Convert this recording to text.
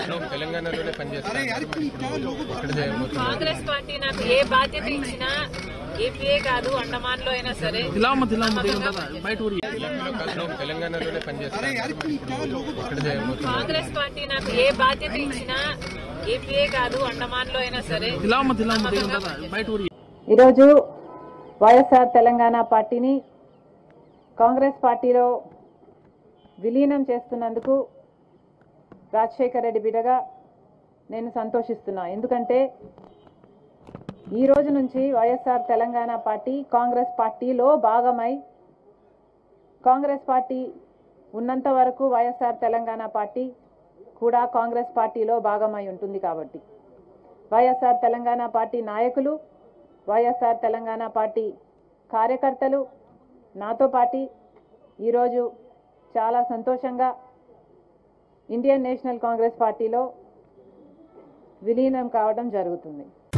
తెలంగాణలోనే పనిచేస్తాను ఇక్కడ చేయబోతున్నాను కాంగ్రెస్ పార్టీ నాకు ఏ బాధ్యత ఇచ్చినా ఏపీఏ కాదు అండమాన్ లో అయినా సరే తెలంగాణలో కాదు, తెలంగాణలోనే పనిచేస్తాను ఇక్కడ చేయబోతున్నాను కాంగ్రెస్ పార్టీ నాకు ఏ బాధ్యత ఇచ్చినా ఏపీఏ కాదు అండమాన్ లో అయినా సరే ఈరోజు వైఎస్ఆర్ తెలంగాణ పార్టీని కాంగ్రెస్ పార్టీలో విలీనం చేస్తున్నందుకు రాజశేఖర రెడ్డి బిడగా నేను సంతోషిస్తున్నా ఎందుకంటే ఈ రోజు నుంచి వైఎస్ఆర్ తెలంగాణ పార్టీ కాంగ్రెస్ పార్టీలో భాగమై కాంగ్రెస్ పార్టీ ఉన్నంత వరకు వైఎస్ఆర్ తెలంగాణ పార్టీ కూడా కాంగ్రెస్ పార్టీలో భాగమై ఉంటుంది కాబట్టి వైఎస్ఆర్ తెలంగాణ పార్టీ నాయకులు వైఎస్ఆర్ తెలంగాణ పార్టీ కార్యకర్తలు నాతో పాటి ఈరోజు చాలా సంతోషంగా ఇండియన్ నేషనల్ కాంగ్రెస్ పార్టీలో విలీనం కావడం జరుగుతుంది